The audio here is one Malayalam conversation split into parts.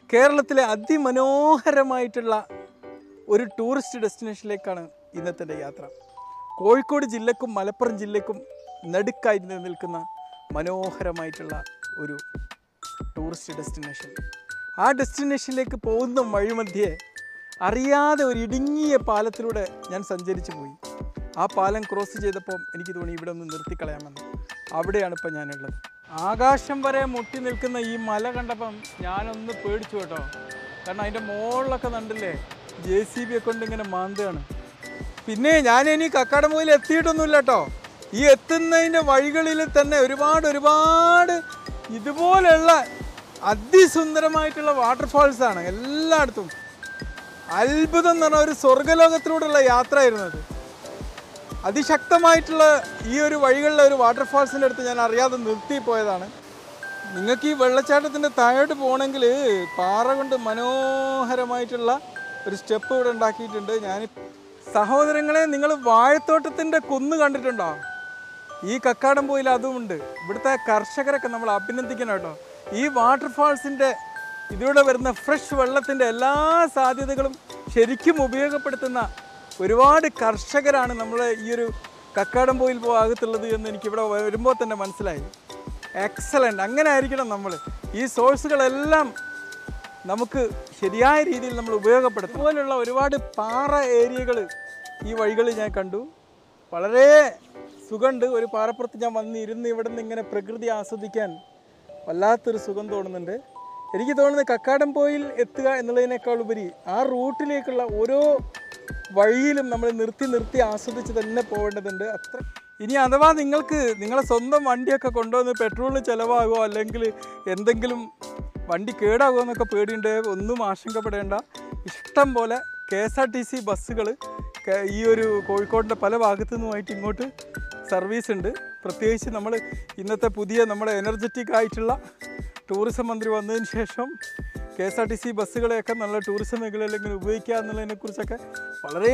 കേരളത്തിലെ അതിമനോഹരമായിട്ടുള്ള ഒരു ടൂറിസ്റ്റ് ഡെസ്റ്റിനേഷനിലേക്കാണ് ഇന്നത്തെ എൻ്റെ യാത്ര കോഴിക്കോട് ജില്ലക്കും മലപ്പുറം ജില്ലക്കും നടുക്കായി നിൽക്കുന്ന മനോഹരമായിട്ടുള്ള ഒരു ടൂറിസ്റ്റ് ഡെസ്റ്റിനേഷൻ ആ ഡെസ്റ്റിനേഷനിലേക്ക് പോകുന്ന വഴിമധ്യേ അറിയാതെ ഒരു ഇടുങ്ങിയ പാലത്തിലൂടെ ഞാൻ സഞ്ചരിച്ചു പോയി ആ പാലം ക്രോസ് ചെയ്തപ്പോൾ എനിക്ക് തോന്നി ഇവിടെ ഒന്ന് നിർത്തിക്കളയാമെന്ന് അവിടെയാണ് ഇപ്പം ഞാനുള്ളത് ആകാശം വരെ മുട്ടി നിൽക്കുന്ന ഈ മല കണ്ടപ്പം ഞാനൊന്ന് പേടിച്ചു കേട്ടോ കാരണം അതിൻ്റെ മുകളിലൊക്കെ കണ്ടില്ലേ ജെ സി ബി ഒക്കെ കൊണ്ട് ഇങ്ങനെ മാന്തുകയാണ് പിന്നെ ഞാൻ ഇനി കക്കാടംപോയിൽ എത്തിയിട്ടൊന്നുമില്ല കേട്ടോ ഈ എത്തുന്നതിൻ്റെ വഴികളിൽ തന്നെ ഒരുപാട് ഒരുപാട് ഇതുപോലെയുള്ള അതിസുന്ദരമായിട്ടുള്ള വാട്ടർഫാൾസ് ആണ് എല്ലായിടത്തും അത്ഭുതം എന്ന് പറഞ്ഞ ഒരു സ്വർഗലോകത്തിലൂടെയുള്ള യാത്രയായിരുന്നു അത് അതിശക്തമായിട്ടുള്ള ഈ ഒരു വഴികളിലെ ഒരു വാട്ടർഫാൾസിൻ്റെ അടുത്ത് ഞാൻ അറിയാതെ നിർത്തിപ്പോയതാണ് നിങ്ങൾക്ക് ഈ വെള്ളച്ചാട്ടത്തിൻ്റെ താഴോട്ട് പോകണമെങ്കിൽ പാറ കൊണ്ട് മനോഹരമായിട്ടുള്ള ഒരു സ്റ്റെപ്പ് ഇവിടെ ഉണ്ടാക്കിയിട്ടുണ്ട് ഞാൻ സഹോദരങ്ങളെ നിങ്ങൾ വാഴത്തോട്ടത്തിൻ്റെ കുന്ന് കണ്ടിട്ടുണ്ടോ ഈ കക്കാടംപോയിൽ അതുമുണ്ട് ഇവിടുത്തെ കർഷകരൊക്കെ നമ്മൾ അഭിനന്ദിക്കണം കേട്ടോ ഈ വാട്ടർഫാൾസിൻ്റെ ഇതിലൂടെ വരുന്ന ഫ്രഷ് വെള്ളത്തിൻ്റെ എല്ലാ സാധ്യതകളും ശരിക്കും ഉപയോഗപ്പെടുത്തുന്ന ഒരുപാട് കർഷകരാണ് നമ്മളെ ഈ ഒരു കക്കാടംപോയിൽ ഭാഗത്തുള്ളത് എന്ന് എനിക്ക് ഇവിടെ വരുമ്പോൾ തന്നെ മനസ്സിലായി എക്സലൻ്റ് അങ്ങനെ ആയിരിക്കണം നമ്മൾ ഈ സോഴ്സുകളെല്ലാം നമുക്ക് ശരിയായ രീതിയിൽ നമ്മൾ ഉപയോഗപ്പെടുത്തും അതുപോലുള്ള ഒരുപാട് പാറ ഏരിയകൾ ഈ വഴികളിൽ ഞാൻ കണ്ടു വളരെ സുഖമുണ്ട് ഒരു പാറപ്പുറത്ത് ഞാൻ വന്നിരുന്ന് ഇവിടെ നിന്ന് ഇങ്ങനെ പ്രകൃതി ആസ്വദിക്കാൻ വല്ലാത്തൊരു സുഖം തോന്നുന്നുണ്ട് എനിക്ക് തോന്നുന്നത് കക്കാടംപോയിൽ എത്തുക എന്നുള്ളതിനേക്കാൾ ഉപരി ആ റൂട്ടിലേക്കുള്ള ഓരോ വഴിയിലും നമ്മൾ നിർത്തി നിർത്തി ആസ്വദിച്ച് തന്നെ പോകേണ്ടതുണ്ട് അത്ര ഇനി അഥവാ നിങ്ങൾക്ക് നിങ്ങളെ സ്വന്തം വണ്ടിയൊക്കെ കൊണ്ടുവന്ന് പെട്രോളിന് ചിലവാകുമോ അല്ലെങ്കിൽ എന്തെങ്കിലും വണ്ടി കേടാകുമോ എന്നൊക്കെ പേടിയുണ്ട് ഒന്നും ആശങ്കപ്പെടേണ്ട ഇഷ്ടം പോലെ K S R T C ബസ്സുകൾ ഈ ഒരു കോഴിക്കോടിൻ്റെ പല ഭാഗത്തു നിന്നുമായിട്ട് ഇങ്ങോട്ട് സർവീസ് ഉണ്ട് പ്രത്യേകിച്ച് നമ്മൾ ഇന്നത്തെ പുതിയ നമ്മുടെ എനർജറ്റിക് ആയിട്ടുള്ള ടൂറിസം മന്ത്രി വന്നതിന് ശേഷം K S R T C ബസ്സുകളെയൊക്കെ നല്ല ടൂറിസം മേഖലയിൽ എങ്ങനെ ഉപയോഗിക്കുക എന്നുള്ളതിനെക്കുറിച്ചൊക്കെ വളരെ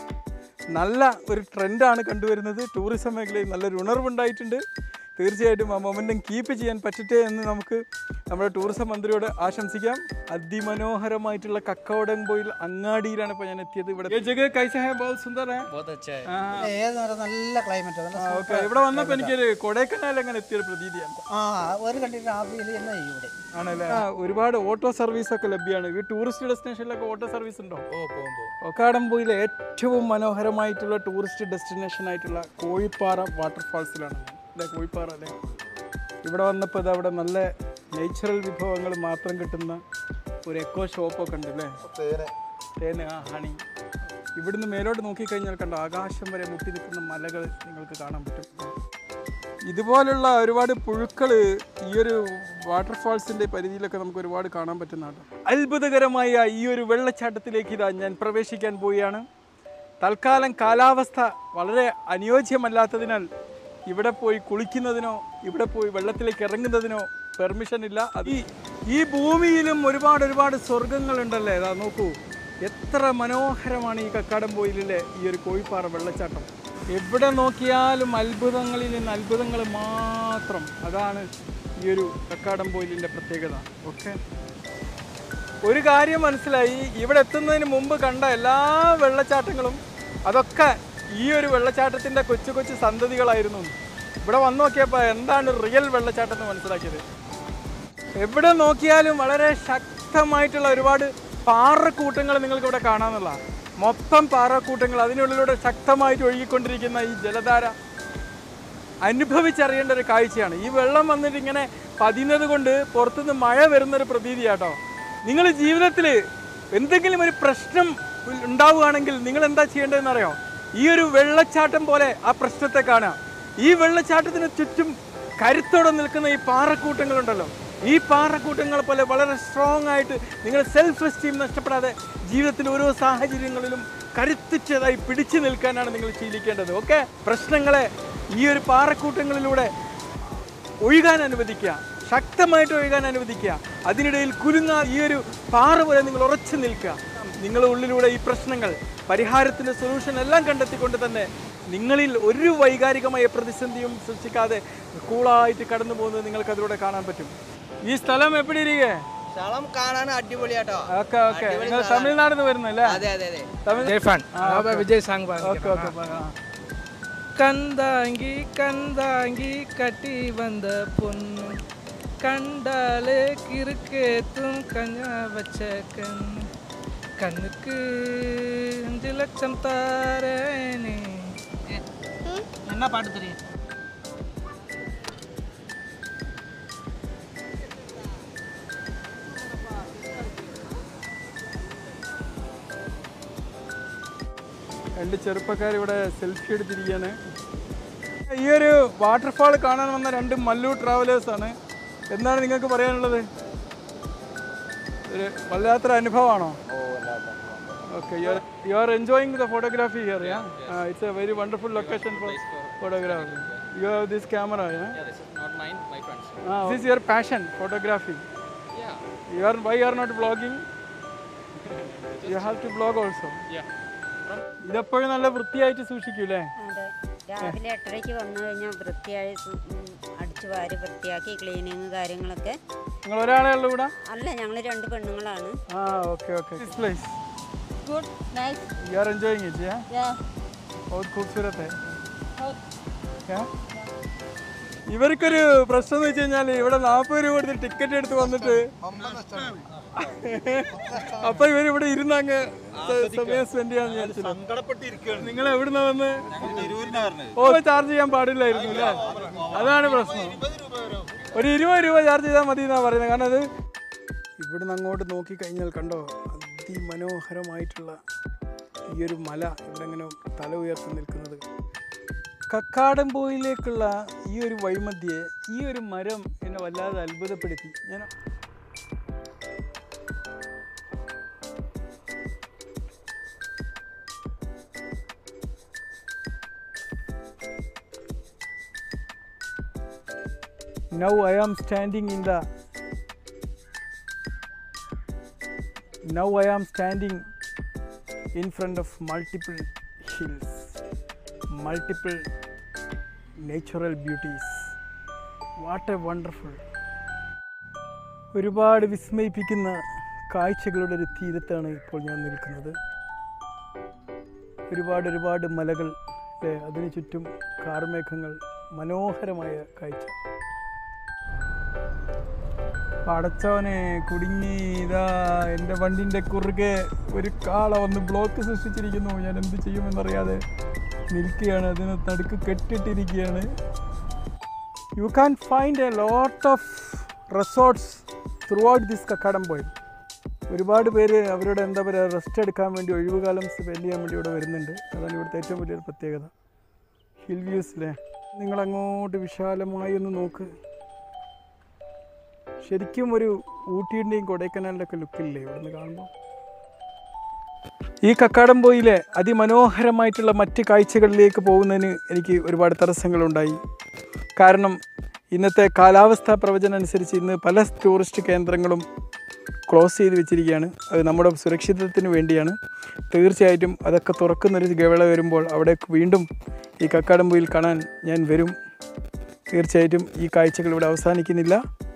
നല്ല ഒരു ട്രെൻഡാണ് കണ്ടുവരുന്നത് ടൂറിസം മേഖലയിൽ നല്ലൊരു ഉണർവുണ്ടായിട്ടുണ്ട് തീർച്ചയായിട്ടും ആ മൊമെൻറ്റം കീപ്പ് ചെയ്യാൻ പറ്റട്ടെ എന്ന് നമുക്ക് നമ്മുടെ ടൂറിസം മന്ത്രിയോട് ആശംസിക്കാം അതിമനോഹരമായിട്ടുള്ള കക്കവടംപോയിൽ അങ്ങാടിയിലാണ് ഇപ്പോൾ ഞാൻ എത്തിയത് ഇവിടെ ये जगह कैसा है बहुत सुंदर है बहुत अच्छा है ആ ഏത് നേരം നല്ല ക്ലൈമറ്റ് നല്ല ഓക്കെ ഇവിടെ വന്നപ്പോൾ എനിക്കൊരു കൊടൈക്കനാൽ അങ്ങനെ എത്തിയൊരു പ്രതീതിയാണ് ആ ഒരു കണ്ടിട്ട് ആപ്പിയിൽ തന്നെ ഇവിടെ ആണല്ലേ ആ, ഒരുപാട് ഓട്ടോ സർവീസ് ഒക്കെ ലഭ്യമാണ് ഈ ടൂറിസ്റ്റ് ഡെസ്റ്റിനേഷനിലൊക്കെ ഓട്ടോ സർവീസ് ഉണ്ടോ ओ പോകുമ്പോ ഒക്കാടംപോയിലെ ഏറ്റവും മനോഹരമായിട്ടുള്ള ടൂറിസ്റ്റ് ഡെസ്റ്റിനേഷൻ ആയിട്ടുള്ള കോഴിപ്പാറ വാട്ടർഫാൾസിലാണ് ഞാൻ. അല്ലേ കോഴിപ്പാറ അല്ലേ ഇവിടെ വന്നപ്പോൾ ഇത് അവിടെ നല്ല നേച്ചുറൽ വിഭവങ്ങൾ മാത്രം കിട്ടുന്ന ഒരു എക്കോ ഷോപ്പൊക്കെ ഉണ്ട് അല്ലേ തേന് ആ ഹണി ഇവിടുന്ന് മേലോട്ട് നോക്കിക്കഴിഞ്ഞാൽ കണ്ട ആകാശം വരെ മുട്ടി നിൽക്കുന്ന മലകൾ നിങ്ങൾക്ക് കാണാൻ പറ്റും ഇതുപോലുള്ള ഒരുപാട് പുഴുക്കൾ ഈ ഒരു വാട്ടർഫാൾസിൻ്റെ പരിധിയിലൊക്കെ നമുക്ക് ഒരുപാട് കാണാൻ പറ്റുന്നതാണ് അത്ഭുതകരമായ ഈ ഒരു വെള്ളച്ചാട്ടത്തിലേക്ക് ഇതാ ഞാൻ പ്രവേശിക്കാൻ പോവുകയാണ് തൽക്കാലം കാലാവസ്ഥ വളരെ അനുയോജ്യമല്ലാത്തതിനാൽ ഇവിടെ പോയി കുളിക്കുന്നതിനോ ഇവിടെ പോയി വെള്ളത്തിലേക്ക് ഇറങ്ങുന്നതിനോ പെർമിഷൻ ഇല്ല അത് ഈ ഈ ഭൂമിയിലും ഒരുപാട് ഒരുപാട് സ്വർഗങ്ങളുണ്ടല്ലേ ഇതാ നോക്കൂ എത്ര മനോഹരമാണ് ഈ കക്കാടംപോയിലെ ഈ ഒരു കോഴിപ്പാറ വെള്ളച്ചാട്ടം എവിടെ നോക്കിയാലും അത്ഭുതങ്ങളിൽ നിന്ന് അത്ഭുതങ്ങൾ മാത്രം അതാണ് ഈ ഒരു കക്കാടംപോയിലിൻ്റെ പ്രത്യേകത ഓക്കെ ഒരു കാര്യം മനസ്സിലായി ഇവിടെ എത്തുന്നതിന് മുമ്പ് കണ്ട എല്ലാ വെള്ളച്ചാട്ടങ്ങളും അതൊക്കെ ഈ ഒരു വെള്ളച്ചാട്ടത്തിൻ്റെ കൊച്ചു കൊച്ചു സന്തതികളായിരുന്നു ഇവിടെ വന്നു നോക്കിയപ്പോൾ എന്താണ് റിയൽ വെള്ളച്ചാട്ടം എന്ന് മനസ്സിലാക്കിയത് എവിടെ നോക്കിയാലും വളരെ ശക്തമായിട്ടുള്ള ഒരുപാട് പാറക്കൂട്ടങ്ങൾ നിങ്ങൾക്ക് ഇവിടെ കാണാമെന്നുള്ള മൊത്തം പാറക്കൂട്ടങ്ങൾ അതിനുള്ളിലൂടെ ശക്തമായിട്ട് ഒഴുകിക്കൊണ്ടിരിക്കുന്ന ഈ ജലധാര അനുഭവിച്ചറിയേണ്ട ഒരു കാഴ്ചയാണ് ഈ വെള്ളം വന്നിട്ട് ഇങ്ങനെ പതിയുന്നത് കൊണ്ട് പുറത്തുനിന്ന് മഴ വരുന്നൊരു പ്രതീതിയാട്ടോ നിങ്ങൾ ജീവിതത്തിൽ എന്തെങ്കിലും ഒരു പ്രശ്നം ഉണ്ടാവുകയാണെങ്കിൽ നിങ്ങൾ എന്താ ചെയ്യേണ്ടതെന്ന് അറിയോ ഈ ഒരു വെള്ളച്ചാട്ടം പോലെ ആ പ്രശ്നത്തെ കാണുക ഈ വെള്ളച്ചാട്ടത്തിന് ചുറ്റും കരുത്തോടെ നിൽക്കുന്ന ഈ പാറക്കൂട്ടങ്ങളുണ്ടല്ലോ ഈ പാറക്കൂട്ടങ്ങൾ പോലെ വളരെ സ്ട്രോങ് ആയിട്ട് നിങ്ങൾ സെൽഫ് എസ്റ്റീം നഷ്ടപ്പെടാതെ ജീവിതത്തിൽ ഓരോ സാഹചര്യങ്ങളിലും കരുത്തുറ്റതായി പിടിച്ചു നിൽക്കാനാണ് നിങ്ങൾ ശീലിക്കേണ്ടത് ഓക്കെ പ്രശ്നങ്ങളെ ഈ ഒരു പാറക്കൂട്ടങ്ങളിലൂടെ ഒഴുകാൻ അനുവദിക്കുക ശക്തമായിട്ട് ഒഴുകാൻ അനുവദിക്കുക അതിനിടയിൽ കുലുങ്ങാ ഈ ഒരു പാറ പോലെ നിങ്ങൾ ഉറച്ചു നിൽക്കുക നിങ്ങളുടെ ഉള്ളിലൂടെ ഈ പ്രശ്നങ്ങൾ പരിഹാരത്തിൻ്റെ സൊല്യൂഷൻ എല്ലാം കണ്ടെത്തിക്കൊണ്ട് തന്നെ നിങ്ങളിൽ ഒരു വൈകാരികമായ പ്രതിസന്ധിയും സൃഷ്ടിക്കാതെ കൂളായിട്ട് കടന്നു പോകുന്നത് നിങ്ങൾക്ക് അതിലൂടെ കാണാൻ പറ്റും ഈ സ്ഥലം എപ്പിടി ഇരിക്കേ സ്ഥലം കാണാൻ അടിപൊളിയാട്ടോ ഓക്കെ ഓക്കെ നിങ്ങൾ തമിഴ്നാട് നിന്ന് വരുന്നല്ലേ അതെ അതെ അതെ തമിഴ് ஜெய்ஃபான் விஜய் சாங் ഓക്കെ ഓക്കെ கந்தாங்கி கந்தாங்கி கட்டி வந்த பொண்ணு கண்டாலே கிறுக்கேத்தும் கஞ்சா வச்ச கண்ணு கண்ணுக்கு அஞ்சு லட்சம் தாரேனே என்ன பாட்டு தெரியும் രണ്ട് ചെറുപ്പക്കാർ ഇവിടെ സെൽഫി എടുത്തിരിക്കുകയാണ് ഈ ഒരു വാട്ടർഫാൾ കാണാൻ വന്ന രണ്ട് മല്ലു ട്രാവലേഴ്സ് ആണ് എന്താണ് നിങ്ങൾക്ക് പറയാനുള്ളത് ഒരു വല്ലാത്തൊരു അനുഭവമാണോ okay you are enjoying the photography here yeah it's a very wonderful location for photography you have this camera yeah this is your passion photography you are why are not vlogging you have to vlog also ഇതെപ്പോഴും നല്ല വൃത്തിയായിട്ട് സൂക്ഷിക്കൂലേ അതെ രാവിലെ എട്ടരയ്ക്ക് വന്നു കഴിഞ്ഞാൽ വൃത്തിയായി സു- ഉം, അടിച്ചു വാരി വൃത്തിയാക്കി ക്ലീനിങ് കാര്യങ്ങളൊക്കെ നിങ്ങൾ ഒരാളെ ഉള്ളൂ ഇവിടെ അല്ല ഞങ്ങൾ രണ്ട് പെണ്ണുങ്ങളാണ് ആ okay okay this place good nice you are enjoying it yeah बहुत खूबसूरत है क्या ഇവർക്കൊരു പ്രശ്നം എന്ന് വെച്ച് കഴിഞ്ഞാൽ ഇവിടെ നാൽപ്പത് രൂപ കൊടുത്ത് ടിക്കറ്റ് എടുത്ത് വന്നിട്ട് അപ്പൊ ഇവർ ഇവിടെ ഇരുന്ന് അങ്ങ് സ- സമയം സ്പെൻഡ് ചെയ്യാന്ന് വിചാരിച്ചില്ല നിങ്ങൾ എവിടുന്ന വന്ന് ഓ ചാർജ് ചെയ്യാൻ പാടില്ലായിരുന്നു അല്ലേ അതാണ് പ്രശ്നം ഒരു ഇരുപത് രൂപ ചാർജ് ചെയ്താൽ മതി എന്നാ പറയുന്നത് കാരണം അത് ഇവിടുന്ന് അങ്ങോട്ട് നോക്കിക്കഴിഞ്ഞാൽ കണ്ടോ അതിമനോഹരമായിട്ടുള്ള ഈ ഒരു മല ഇവിടെ ഇങ്ങനെ തല ഉയർത്തി നിൽക്കുന്നത് കക്കാടംപോയിലേക്കുള്ള ഈ ഒരു വൈമധ്യയെ ഈ ഒരു മരം എന്നെ വല്ലാതെ അത്ഭുതപ്പെടുത്തി ഞാൻ Now I am standing in the now I am standing in front of multiple hills, multiple natural beauties. What a wonderful. ഒരുപാട് വിസ്മയിപ്പിക്കുന്ന കാഴ്ചകളുടെ ഒരു തീരത്താണ് ഇപ്പോൾ ഞാൻ നിൽക്കുന്നത് ഒരുപാട് ഒരുപാട് മലകൾ അല്ലേ അതിനു ചുറ്റും കാർമേഘങ്ങൾ മനോഹരമായ കാഴ്ച പടച്ചവനെ കുടുങ്ങി ഇതാ എൻ്റെ വണ്ടിൻ്റെ കുറുകെ ഒരു കാള വന്ന് ബ്ലോക്ക് സൃഷ്ടിച്ചിരിക്കുന്നു ഞാൻ എന്ത് ചെയ്യുമെന്നറിയാതെ നിൽക്കുകയാണ് അതിന് നടുക്ക് കെട്ടിട്ടിരിക്കുകയാണ് you can find a lot of resorts throughout this Kakkadam പോയി ഒരുപാട് പേര് അവരുടെ എന്താ പറയുക റെസ്റ്റ് എടുക്കാൻ വേണ്ടി ഒഴിവുകാലം സ്പെൻഡ് ചെയ്യാൻ വേണ്ടി ഇവിടെ വരുന്നുണ്ട് അതാണ് ഇവിടുത്തെ ഏറ്റവും വലിയൊരു പ്രത്യേകത ഹിൽ വ്യൂസിലെ നിങ്ങൾ അങ്ങോട്ട് വിശാലമായി ഒന്ന് നോക്ക് ശരിക്കും ഒരു ഊട്ടിയുടെയും കൊടൈക്കനാലിൻ്റെ ഒക്കെ ലുക്കില്ലേ ഇവിടുന്ന് കാണുമ്പോൾ ഈ കക്കാടംപോയിലെ അതിമനോഹരമായിട്ടുള്ള മറ്റ് കാഴ്ചകളിലേക്ക് പോകുന്നതിന് എനിക്ക് ഒരുപാട് തടസ്സങ്ങളുണ്ടായി കാരണം ഇന്നത്തെ കാലാവസ്ഥാ പ്രവചനം അനുസരിച്ച് ഇന്ന് പല ടൂറിസ്റ്റ് കേന്ദ്രങ്ങളും ക്ലോസ് ചെയ്ത് വെച്ചിരിക്കുകയാണ് അത് നമ്മുടെ സുരക്ഷിതത്വത്തിന് വേണ്ടിയാണ് തീർച്ചയായിട്ടും അതൊക്കെ തുറക്കുന്നൊരു വേള വരുമ്പോൾ അവിടെ വീണ്ടും ഈ കക്കാടംപോയിൽ കാണാൻ ഞാൻ വരും തീർച്ചയായിട്ടും ഈ കാഴ്ചകൾ ഇവിടെ അവസാനിക്കുന്നില്ല